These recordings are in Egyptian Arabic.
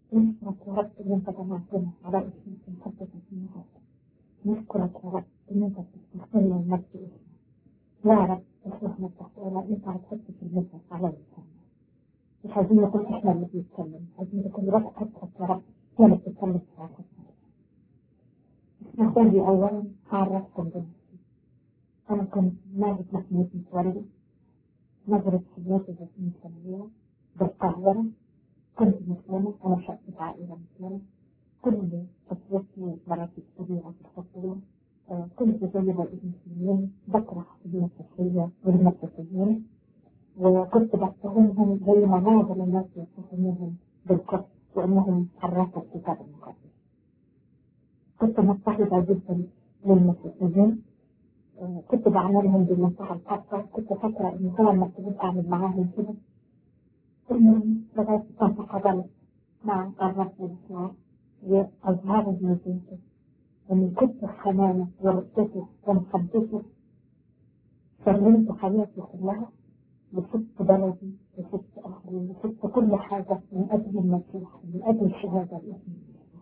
نشكرك يا رب إن أنت جمعتنا على اسمك المقدس في النهاردة نشكرك يا رب إن أنت بتستغفرنا المجد اسمك يا رب اصلحنا التقوى أنت هتحط في المجلس على لساننا مش عايزين نكون إحنا اللي بنتكلم عايزين نكون رب حضرتك يا رب هي اللي بتتكلم في حياتنا اسمحوا لي أولا أعرفكم بنفسي أنا كنت ماجد محمود متولي نظرة حياتي ذاتية ثانوية بالقاهرة كنت مسلمة أنا شأت عائلة مسلمة كل طفولتي مراتب كبيرة في الطفولة آه، كنت زي بقية المسلمين بكره المسيحية والمسيحيين وكنت بتهمهم زي ما معظم الناس يتهموهم بالكفر وأنهم حرفوا الكتاب المقدس كنت مضطهدة جدا للمسيحيين آه، كنت بعملهم بمنتهى القسوة كنت فاكرة إن هو المفروض أعمل معاهم كده المهم بدأت تنتقل مع الرب الإسلام وأظهار نزيته ومن كتر حنانه ورقته ومحبته سلمت حياتي كلها وسبت بلدي وسبت أهلي وسبت كل حاجة من أجل المسيح من أجل الشهادة باسم المسيح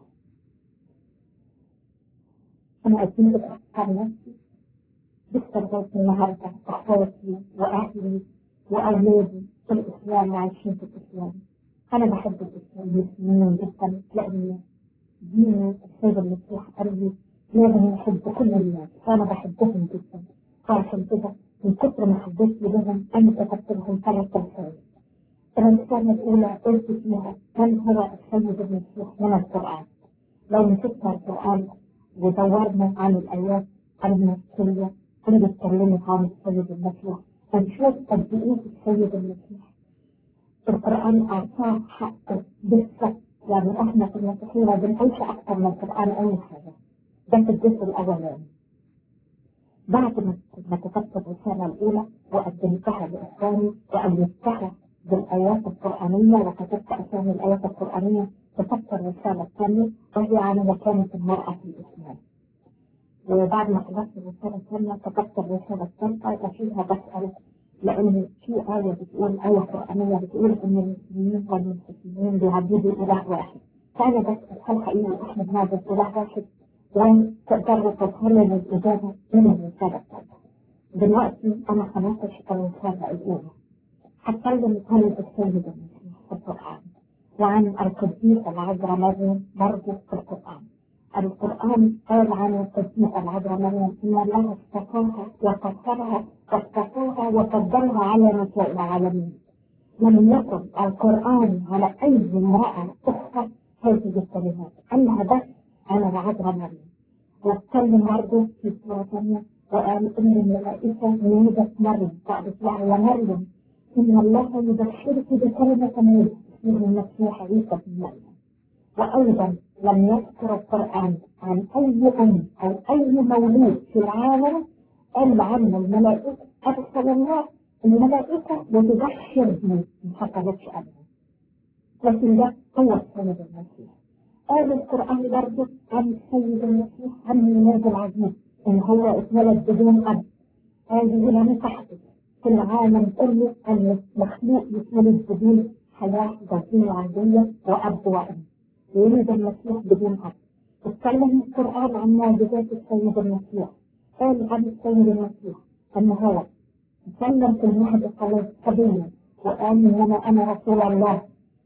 أنا أدين لك أفكار نفسي لسه لغاية النهاردة أخواتي وأهلي وأولادي في الإسلام وعايشين في الإسلام أنا بحب الإسلام المسلمين جدا لأن دين السيد المسيح قال لي لازم نحب كل الناس وأنا بحبهم جدا فعشان كده من كتر محبتي لهم أنا كتبت لهم ثلاث رسائل الرسالة الأولى قلت فيها من هو السيد المسيح من القرآن لو مسكنا القرآن ودورنا عن الآيات المسيحية اللي اتكلمت عن السيد المسيح هنشوف قد ايه السيد المسيح القرآن أعطاه حقه بالظبط يعني احنا في المسيحية ما بنعيش أكثر من القرآن أي حاجة ده في الجزء الأولاني بعد ما ما كتبت الرسالة الأولى وقدمتها لإخواني وألفتها بالآيات القرآنية وكتبت أسامي الآيات القرآنية كتبت الرسالة الثانية وهي عن مكانة المرأة في الإسلام وبعد ما خلصت الرسالة الثانية كتبت الرسالة الثالثة وفيها بسأل لأن في آية بتقول آية قرآنية بتقول إن المسلمين والمسيحيين بيعبدوا إله واحد فأنا بسأل هل حقيقي إحنا بنعبد إله واحد؟ وتقدروا تظهروا الإجابة من الرسالة الثالثة دلوقتي أنا خلصت الرسالة الأولى هتكلم عن السيد المسيح في القرآن وعن القديسة العذراء مريم برضه في القرآن القرآن قال عن القديسة العذراء مريم إن الله اصطفاها وقدرها واصطفاها وفضلها على نساء العالمين لم يكن القرآن على أي امرأة أخرى هذه الكلمات قالها بس على العذراء مريم واتكلم برضه في سورة ثانية وقال إن الملائكة نادت مريم قالت لها يا مريم إن الله يبشرك بكلمة منه اسمه المسيح عيسى بن مريم وأيضا لم يذكر القرآن عن أي أم أو أي مولود في العالم قال عن الملائكة أرسل الله الملائكة وتبشر به ما حصلتش أبدا لكن ده هو السيد المسيح قال القرآن برضه عن السيد المسيح عن الميلاد العظيم إن هو اتولد بدون أب هذه لم تحدث في العالم كله أن مخلوق يتولد بدون حياة ذاتية عادية وأب وأم يولد المسيح بدون أب اتكلم القرآن عن معجزات السيد المسيح قال عن السيد المسيح أن هو تكلم في المهد الصبية وقال إنما أنا رسول الله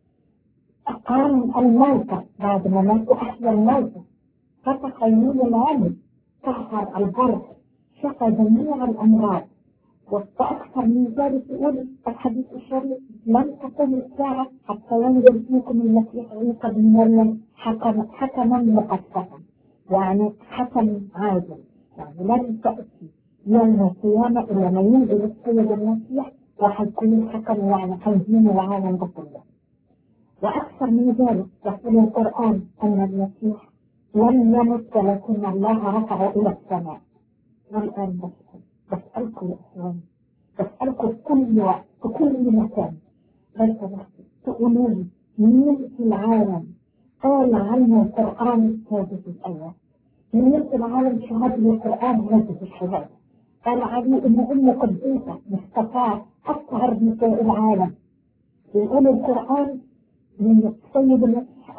أقام الموتى بعد ما ماتوا أحيا الموتى فتح عيون العلم سهر البرد شفى جميع الأمراض وأكثر من ذلك يقول الحديث الشريف لن تقوم الساعة حتى ينزل فيكم المسيح عيسى بن مريم حكم حكما مقسطا يعني حكم عادل يعني لن تأتي يوم القيامة إلا ما ينزل السيد المسيح وحيكون حكم يعني حيدين العالم ده كله وأكثر من ذلك يقول القرآن أن المسيح لم يمت ولكن الله رفعه إلى السماء والآن بسأل بسألكم يا إخواني بسألكم في كل وقت في كل مكان ليس بس تقولوا لي مين في العالم قال عنه القرآن هذه الآيات مين في العالم شهد لي القرآن هذه الشهادة قال علي إن أم قديسة مصطفى أطهر نساء العالم يقول القرآن من السيد المسيح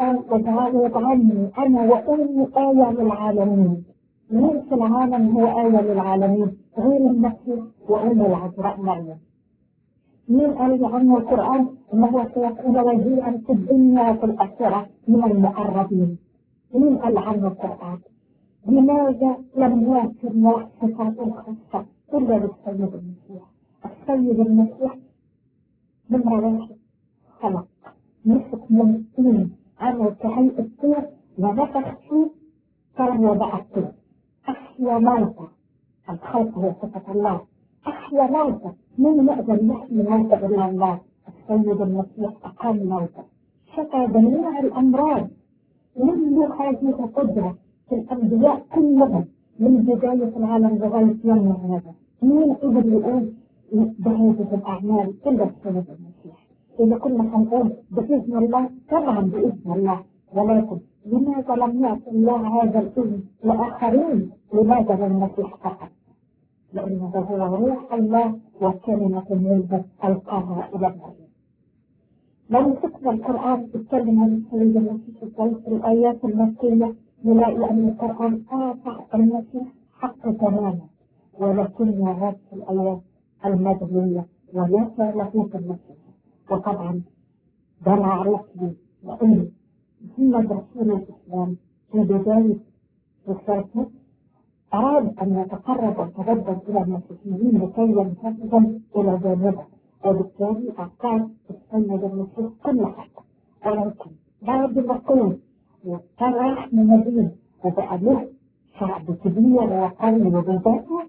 واجعلني أنا وأمي آية للعالمين مين في العالم هو آية للعالمين غير المسيح وأم العذراء مريم مين قال عنه القرآن إنه سيكون وجيها في الدنيا وفي الآخرة من المقربين مين قال عنه القرآن لماذا لم يأتي الله صفات الخاصة إلا للسيد المسيح السيد المسيح نمرة واحد خلق مسك من طين عمل كهيئة الطير ونفخ فيه كان وضع الطير أحيا موتى الخلق هو صفة الله أحيا موتى من يقدر يحيي موتى إلا الله السيد المسيح أقام موتى شفى جميع الأمراض من له هذه القدرة في الأنبياء كلهم من بداية العالم لغاية يومنا هذا مين قدر يقول بهذه الأعمال إلا السيد المسيح إذا كنا هنقول بإذن الله طبعا بإذن الله ولكن لماذا لم يعطي الله هذا الإذن لآخرين لماذا للمسيح فقط لأنه هو روح الله وكلمة منه ألقاها إلى النبي لو مسكنا القرآن يتكلم عن السيد المسيح في الآيات المكية نلاقي أن القرآن آتى المسيح حق تماما ولكن هذه الآيات المدنية وليس له في المسيح وطبعا ده معروف لي لأن محمد رسول الإسلام في بداية رسالته أراد أن يتقرب ويتبدل إلى المسيحيين لكي ينتسبهم إلى جانبه وبالتالي أعطاه السيد المسيح كل حاجة ولكن بعد الرسول وكان رايح من المدينة وبقى له شعب كبير وقوي وبذاته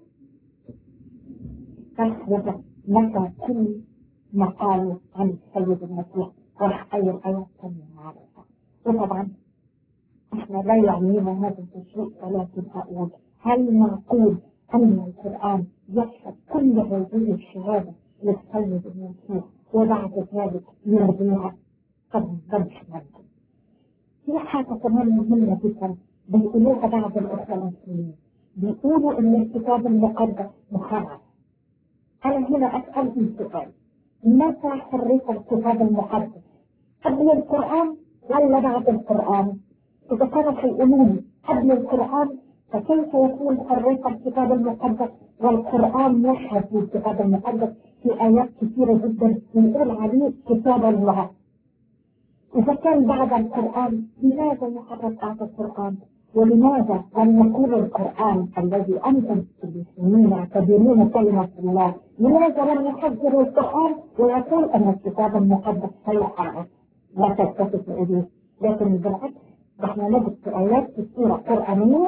فاحفظ لك كل ما قالوا عن السيد المسيح وراح أي الآيات الثانية معروفة وطبعا احنا لا يعنينا هذا التشريع ولكن أقول هل معقول أن القرآن يشهد كل هذه الشهادة للسيد المسيح وبعد ذلك يرضيها قد مش ممكن في حاجة كمان مهمة جدا بيقولوها بعض الأخوة المسلمين بيقولوا إن الكتاب المقدس محرف أنا هنا أسألهم سؤال متى حرف الكتاب المقدس؟ قبل القرآن ولا بعد القرآن؟ إذا كانوا هيقولوا قبل القرآن فكيف يكون حرف الكتاب المقدس والقرآن يشهد في الكتاب المقدس في آيات كثيرة جدا يقول عليه كتاب الله إذا كان بعد القرآن لماذا يحرف بعد القرآن؟ ولماذا لم يكون القرآن الذي أنتم المسلمين يعتبرون كلمة الله لماذا لم يحذروا القرآن ويقول أن الكتاب المقدس سيحرف لا تلتفت إليه لكن بالعكس نحن نجد في آيات كثيرة قرآنية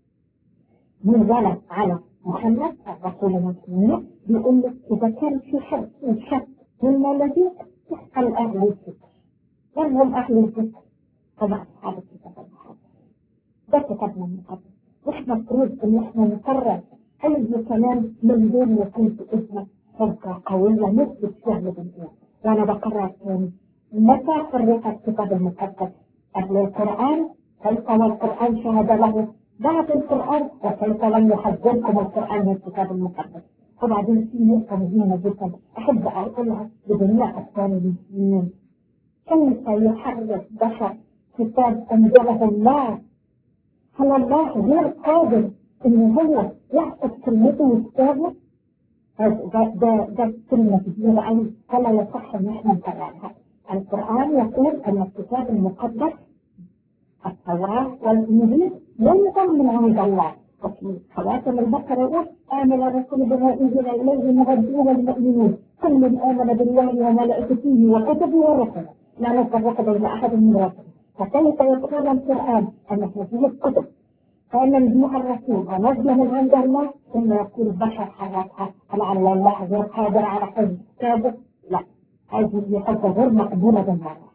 نزلت على محمد الرسول المسلمين بيقول لك إذا كان في حد في شك مما الذي تسأل أهل الذكر من هم أهل الذكر؟ طبعا أصحاب الكتاب المقدس ده كتابنا المقدس واحنا المفروض ان احنا نقرر اي كلام من دون يكون في اسمه حجة قوية نثبت فيها بالإيمان وانا بقرر تاني متى فرق الكتاب المقدس قبل القرآن كيف والقرآن شهد له بعد القرآن وكيف لم يحذركم القرآن من الكتاب المقدس وبعدين في نقطة مهمة جدا أحب أقولها لجميع أبطال المسلمين كيف يحرك بشر كتاب أنزله الله هل الله غير قادر ان هو يحفظ كلمته وكتابه ده ده ده كلمة كبيرة قوي فلا يصح ان احنا نكررها القرآن يقول ان الكتاب المقدس التوراة والإنجيل ينزل من عند الله وفي خواتم البقرة يقول آمن الرسول بما أنزل إليه مغدوه المؤمنون كل آمن بالله وملائكته وكتبه ورسله لا نفرق بين أحد من رسله فكيف يقول القرآن أن هذه الكتب كان يجيها الرسول ونزل من عند الله ثم يقول بشر حركها لعل الله غير قادر على حفظ كتابه لا هذه حتى غير مقبولة بالمرة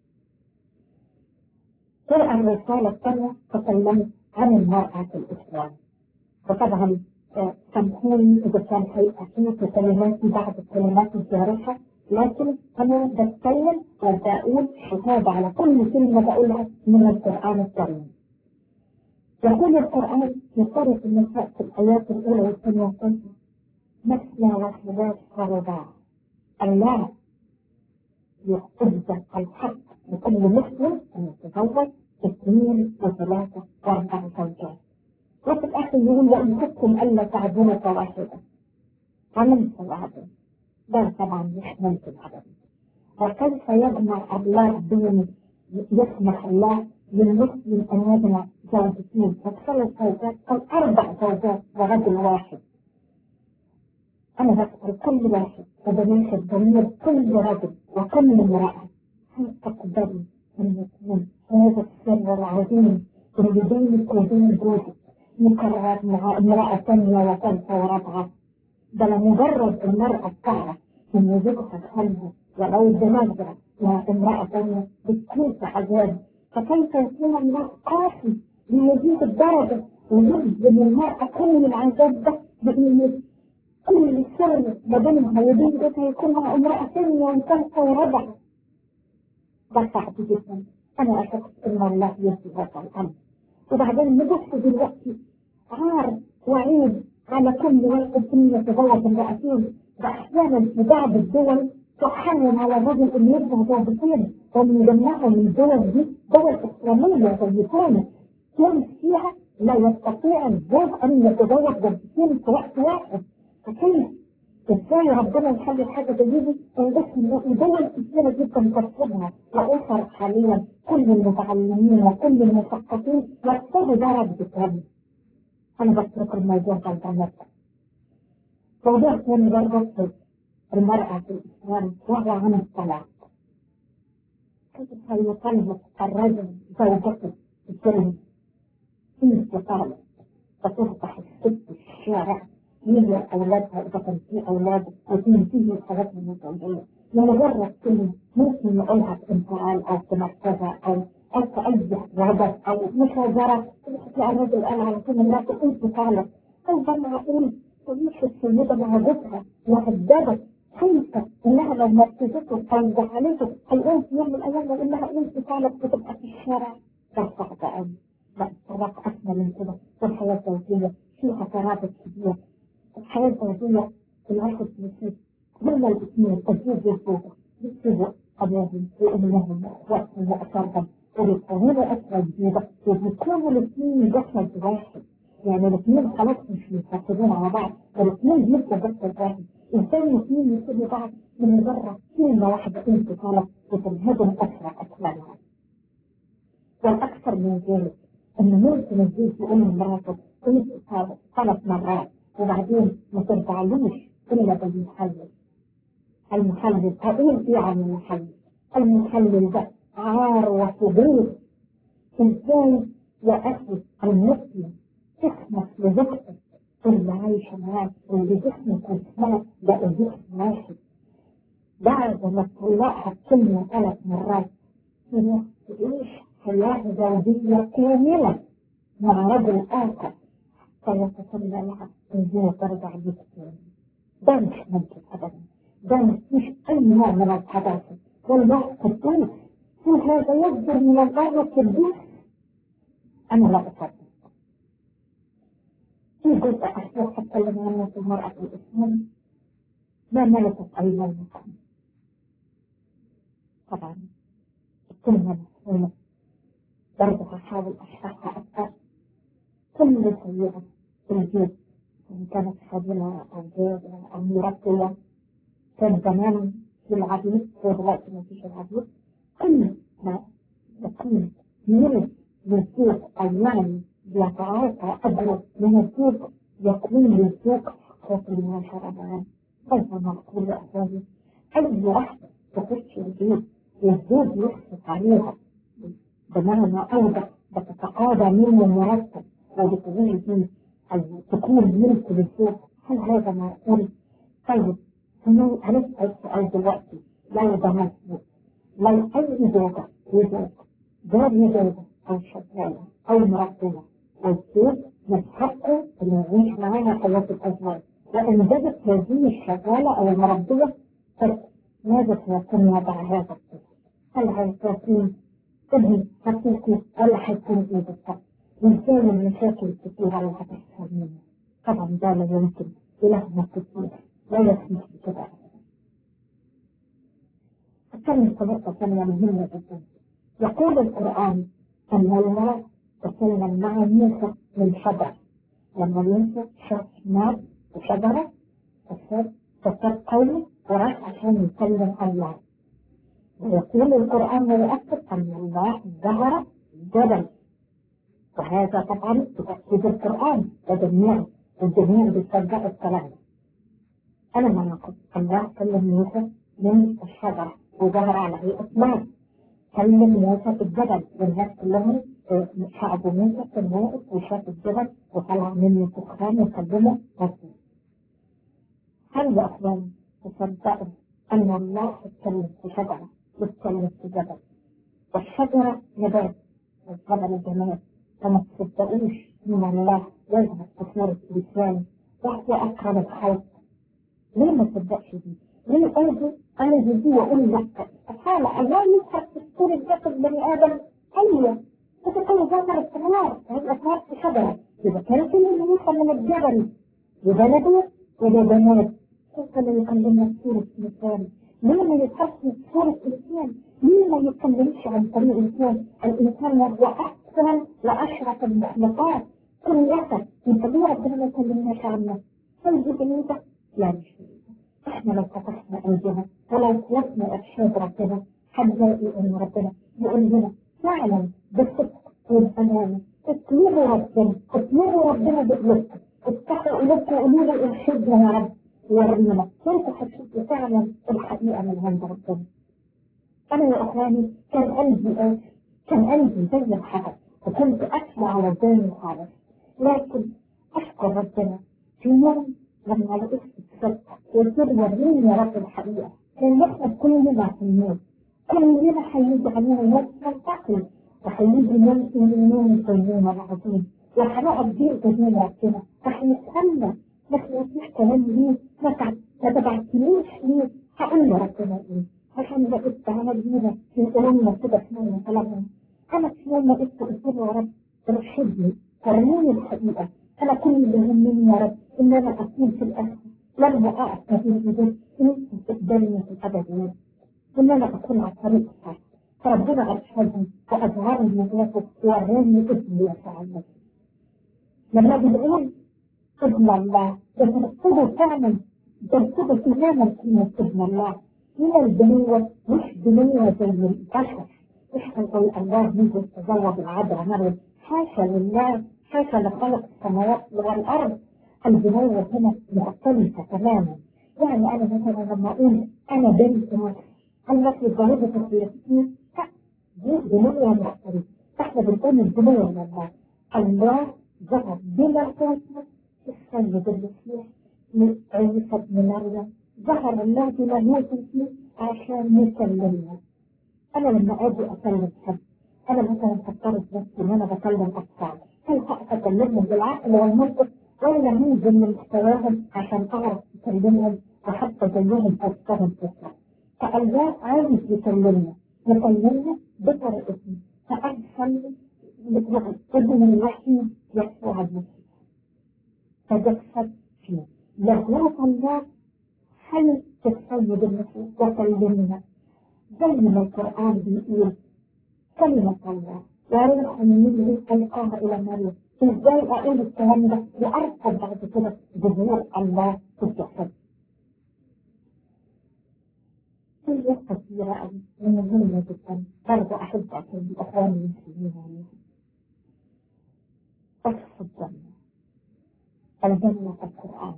في الرسالة الثانية تكلمت عن المرأة في الإسلام وطبعا سامحوني إذا كان هيبقى في كلمات بعض الكلمات الجارحة لكن أنا بتكلم وبقول شهادة على كل كلمة بقولها من القرآن الكريم يقول القرآن في سورة النساء في الآيات الأولى والثانية والثالثة مثنى وثلاث ورباع الله يقبل الحق لكل مسلم أن يتزوج اثنين وثلاثة وأربع زوجات وفي الآخر يقول وإن كنتم ألا تعدلوا فواحدة فمن سيعدل ده طبعا مش ممكن أبدا وكيف يجمع الله بين يسمح الله للمسلم أن يجمع زوجتين وثلاث زوجات أو أربع زوجات ورجل واحد أنا بسأل كل واحد وبناشد ضمير كل رجل وكل امرأة هل تقبلي أن يكون هذا السر العظيم اللي بينك وبين جوزك يكرر مع امرأة ثانية وثالثة ورابعة ده لمجرد المرأة تعرف إن زوجها خلها ولو بنظرة وامرأة ثانية بتكون في عذاب فكيف يكون الله قاسي ليزيد الدرجة ويجزم المرأة كل العذاب ده بإن كل سر ما بينها وبين جوزها يكون مع امرأة ثانية وثالثة ورابعة ده صعب جدا أنا أشك إن الله يهدي هذا الأمر وبعدين نبص دلوقتي عار وعيب على كل واحد إنه يتزوج امرأتين وأحيانا في بعض الدول تحرم على الرجل إن يتزوج زوجتين ومن ضمنهم الدول دي دول إسلامية زي تونس تونس فيها لا يستطيع الزوج أن يتزوج زوجتين في وقت واحد فكيف ازاي ربنا يخلي الحاجة زي دي بس دول كثيرة جدا ترفضها وأسر حاليا كل المتعلمين وكل المثقفين يرفضوا درجة التعليم أنا بترك الموضوع ده البنات موضوع ثاني برضه المرأة في الإسلام وهو عن الطلاق كيف يطلق الرجل زوجته في السلم في تطالب فتصبح الست في الشارع هي أولادها إذا كان في أولاد وتنتهي حياتهم الزوجية لمجرد كلمة ممكن نقولها في انفعال أو في مرتبة أو أو في أي غضب أو مشاجرة تلاقي الراجل قال على كل مراته أنت فعلا كيف معقول تعيش السيدة مع جوزها مهددة خايفة إنها لو مرتبته أو زعلته هيقوم في يوم من الأيام يقول لها أنت فعلا بتبقى في الشارع ده صعب قوي لا الطلاق أسمى من كده والحياة الزوجية فيها ترابط كبير الحياة الزوجية الواحد يصيب هما الاثنين الزوج والزوجة يصيبوا أبوهم وأمهم وأخواتهم وأسرهم ويكونوا أسرة جديدة وبيكونوا الاثنين جسد واحد يعني الاثنين خلاص مش منفصلين على بعض الاثنين بيبقوا جسد واحد ازاي الاثنين يسيبوا بعض من مجرد كلمة واحدة انت طالب وتنهدم أسرة أكملها والأكثر من ذلك إن ممكن الزوج يقول لمراته كنت ثلاث مرات وبعدين ما ترجعلوش إلا بالمحلل المحلل قائل إيه عن المحلل المحلل ده عار وفضول إزاي يا أخي المسلم تسمح لزوجتك اللي عايشة معاك واللي جسمك واسمها بقى جسم واحد بعد ما تطلقها كلمة ثلاث مرات تعيش حياة زوجية كاملة مع رجل آخر فيتسلى لها ازاي ترجع بيك تاني ده مش ممكن ابدا ده مفيش اي نوع من الحداثة والله قدوس هذا يصدر من الله القدوس انا لا اصدق في جزء اخير هتكلم عنه في المرأة في الاسلام ما ملكت ايمانكم طبعا الكلمة مفهومة برضه هحاول اشرحها اكثر كل سيئة في البيت إن كانت خادمة أو زوجة أو مربية كان زمان في العبيد ودلوقتي ما فيش العبيد كل ما تكون من للزوج أو يعني بيتعاطى أجره من الزوج يكون للزوج حقوق المعاشرة معاه كيف نقول لأخواني أي واحدة تخش البيت والزوج يصرف عليها بمعنى أوضح بتتقاضى منه مرتب وبتقول دي أو تكون ملك للزوج هل هذا معقول؟ طيب هنسأل سؤال دلوقتي لو ده مظبوط لو أي زوجة وزوج دار زوجة أو شغالة أو مربية والزوج من حقه إنه يعيش معاها حياة الأزواج وإن جابت هذه الشغالة أو المربية ماذا سيكون وضع هذا الطفل؟ هل هيكون ابن حقيقي ولا هيكون إيه بالضبط؟ وإزاي المشاكل الكثيرة اللي هتحصل منه طبعا ده لا يمكن إلهنا كثير لا يسمح بكده أتكلم في نقطة ثانية مهمة جدا يقول القرآن أن الله تكلم مع موسى من شجرة لما موسى شاف نار وشجرة فصار فصار قوي وراح عشان يكلم الله ويقول القرآن ويؤكد أن الله ظهر جبل وهذا طبعا بتأكيد القرآن وجميع الجميع بيصدق الكلام أنا ما نقول الله كلم موسى من الشجرة وظهر على هيئة نار كلم موسى في الجبل والناس كلهم شعب موسى كان واقف وشاف الجبل وطلع منه دخان وكلمه ربنا هل يا أخوان تصدقوا أن الله يتكلم في شجرة يتكلم في جبل والشجرة نبات والجبل جمال فما تصدقوش ان الله يظهر في صورة انسان وهو اكرم الخلق ليه ما تصدقش دي؟ ليه برضه انا جدي واقول لك تعالى الله يظهر في صورة جسد بني ادم ايوه بس كل ظهر الثمار هيبقى ثمار في شجرة يبقى كان كل اللي يوصل من الجبل وبلده ولا بنات كيف لا يكلمنا بصورة انسان؟ ليه ما يظهرش صورة انسان؟ ليه ما يتكلمش عن طريق انسان؟ الانسان وهو احسن لاشرف المخلوقات كلها انت ليه ربنا ما يكلمناش عنه؟ هل دي بنيته؟ لا مش بنيته احنا لو فتحنا قلبنا ولو طلبنا ارشاد ربنا هنلاقي ان ربنا يقول لنا فعلا بالصدق والامانه اطلبوا ربنا اطلبوا ربنا بقلوبكم افتحوا قلوبكم وقولوا له ارشدنا يا رب ورنا كيف هتشوفوا فعلا الحقيقه من عند ربنا انا يا اخواني كان قلبي قاسي كان قلبي زي الحجر وكنت اسمع ربنا خالص لكن اشكر ربنا في يوم لما لقيت الصدق قلت له وريني يا رب الحقيقه لان احنا كلنا في النور كلنا هيجي علينا يوم ننتقل وهيجي يوم من يوم القيامه العظيم وهنقعد بيه قدام ربنا فهيسالنا ما سمعتيش كلام ليه ما ما تبعتنيش ليه هقول لربنا ايه عشان لقيت تعالى لينا من قلوبنا كده سمعنا كلامهم انا في يوم ما قلت قلت له يا رب ارشدني وريني الحقيقه انا كل اللي يهمني يا رب ان انا اكون في الاخر لما اقع في الوجود انت تقبلني في الابديات ان انا اكون على الطريق الصح فربنا ارشدني واظهر لي نفسه ووراني ابني يسوع المسيح لما بنقول ابن الله بنرتبه فعلا بنرتبه تماما كلمه ابن الله من البنوة مش بنوة زي البشر مش هنقول الله يجي يتزوج العذراء مريم حاشا لله حاشا لخلق السماوات والارض البنوة هنا مختلفة تماما يعني انا مثلا لما اقول انا بنت مصر هل مثل الجوازة في فلسطين؟ لا دي بنوة مختلفة احنا بنقول البنوة من الله الله ظهر بلا خوفنا في السيد المسيح من عيسى بن مريم ظهر الله بما يوصل فيه عشان يكلمنا انا لما اجي اكلم حد انا مثلا فكرت نفسي ان انا بكلم اطفال هل اكلمهم بالعقل والمنطق ولا ننزل من مستواهم عشان اعرف اكلمهم وحتى زيهم افكارهم فكره فالله عايز يكلمنا يكلمنا بطريقتنا فارسل ابن الوحيد يسوع المسيح فجسد فيه له الله هل تتسيد المسيح وكلمنا زي ما القرآن بيقول كلمة الله وروح منه ألقاها إلى مريم إزاي أقول الكلام ده وأرفض بعد كده ظهور الله في الجسد هي كثيرة أوي ومهمة جدا برضه أحب أكون بإخواني المسلمين عليها أقصى الجنة الجنة القرآن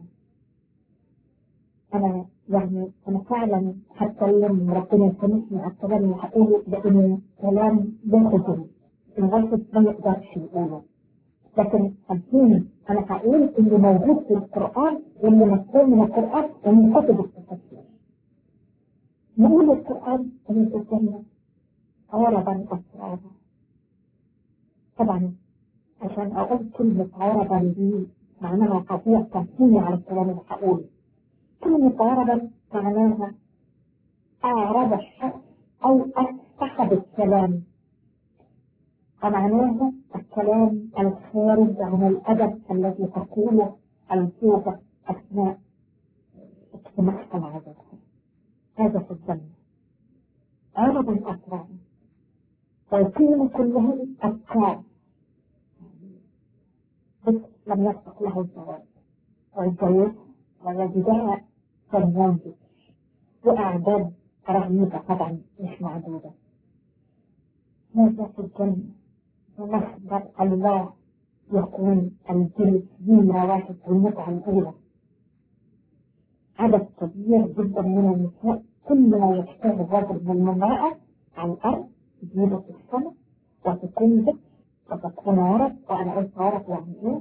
انا يعني انا فعلا هتكلم ربنا يسامحني على الكلام اللي هقوله لانه كلام باخد الغلط ما يقدرش يقوله لكن صدقوني انا هقول اللي موجود في القران واللي مكتوب من القران ومن كتب التفسير نقول القران اللي في الجنه عربا اسرارا طبعا عشان اقول كلمه عربا دي معناها قطيع تمثيلي على الكلام اللي هقوله كلمة عربا معناها أعرب الشخص أو أفتح بالكلام ومعناها الكلام الخارج عن الأدب الذي تقوله الزوجة أثناء اجتماعها مع زوجها هذا في الجنة عرض الأسرار ويكون كلهم أفكار بس لم يسبق له الزواج والزواج ويجدها كالمنزل وأعداد رهيبة طبعا مش معدودة هذا في الجنة ومصدر الله يكون الجنس نمرة واحد في المتعة الأولى عدد كبير جدا من النساء كل ما يحتاج الرجل من المرأة على الأرض تجيبه في السماء وتكون بك وتكون ورق وأنا قلت ورق يعني إيه؟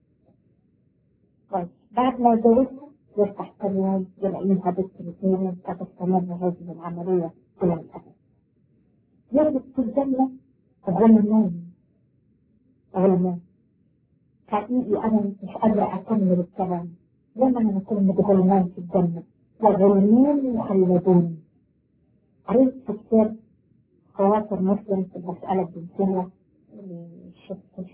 طيب بعد ما يتجوزها يفتح كل يلاقيها بنت الاثنين فتستمر هذه العملية إلى الأبد. يجب في الجنة غلمان غلمان حقيقي أنا مش قادرة أكمل الكلام لما أنا كلمة غلمان في الجنة وغلمان مخلدون قريت في كتاب خواطر مسلم في المسألة الجنسية شفت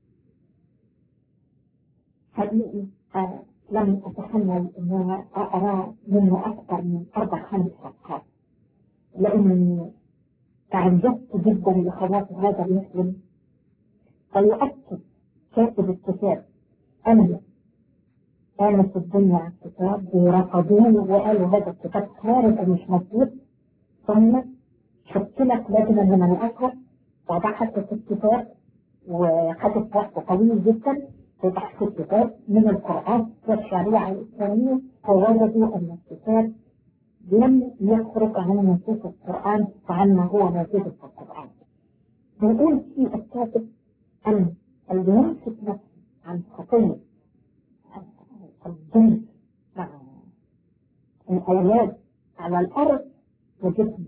حقيقي آه لم أتحمل أن أقرأ منه أكثر من أربع خمس صفحات لأني تعجبت جدا لخواطر هذا المسلم فيؤكد كاتب الكتاب أن كانت الدنيا على الكتاب ورفضوه وقالوا هذا الكتاب خارج ومش مظبوط ثم شكلت لجنة من الأزهر وبحثت الكتاب وخدت وقت طويل جدا في بحث الكتاب من القرآن والشريعة الإسلامية فوجدوا أن الكتاب لم يخرج عن نصوص القرآن وعما هو موجود في القرآن. بيقول في الكاتب أن اللي يمسك نفسه عن خطية الجنس مع الأولاد على الأرض وجسم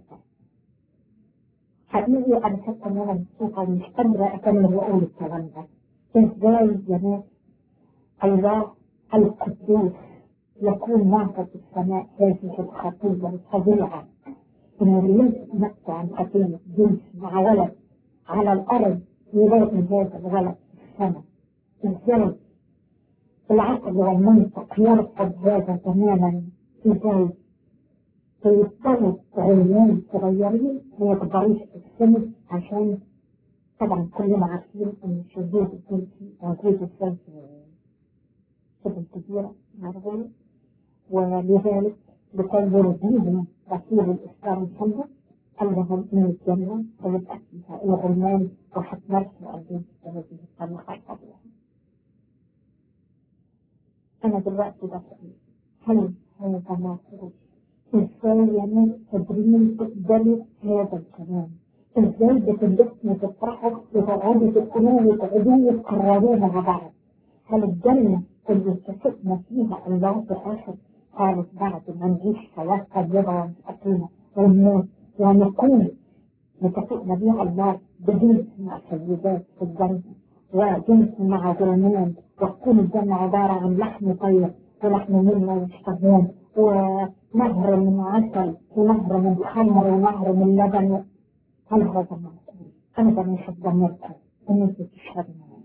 حقيقي أنا حتى أنا مبسوطة مش قادرة أكمل وأقول الكلام ده. ازاي يا ناس الله القدوس يكون معك في السماء هذه الخطية الفظيعة إن اللي يمسك نفسه عن خطية جنس مع ولد على الأرض يلاقي هذا الولد في السماء ازاي العقل والمنطق يرفض هذا تماما ازاي فيضطروا عيون صغيرين ما يقدروش في السن عشان طبعا كلنا عارفين ان الشذوذ الجنسي موجود ازاي في الكبيرة عارفين ولذلك بتنظر دينهم رسول الاسلام محمد قال لهم ان الجنة سيبقى فيها الغلمان وحتمرسوا الجنس بهذه الطريقة الطبيعية أنا دلوقتي بسأل هل هذا ما خرج ازاي يا ناس قادرين تقبلوا هذا الكلام ازاي بتلبسوا وتفرحوا وتقعدوا تقولوا وتقعدوا وتقرروها مع بعض هل الجنة اللي اتفقنا فيها الله في الآخر قالت بعد ما نجيش حياة طيبة ومستقيمة ونموت ونكون متفقنا بها الله بجنس مع سيدات في الجنة وجنس مع ظلمان وتكون الجنة عبارة عن لحم طيب ولحم مما يشتهون ونهر من عسل ونهر من خمر ونهر من لبن هل هذا معقول؟ أنا مش هتضمركم إن أنتوا تشربوا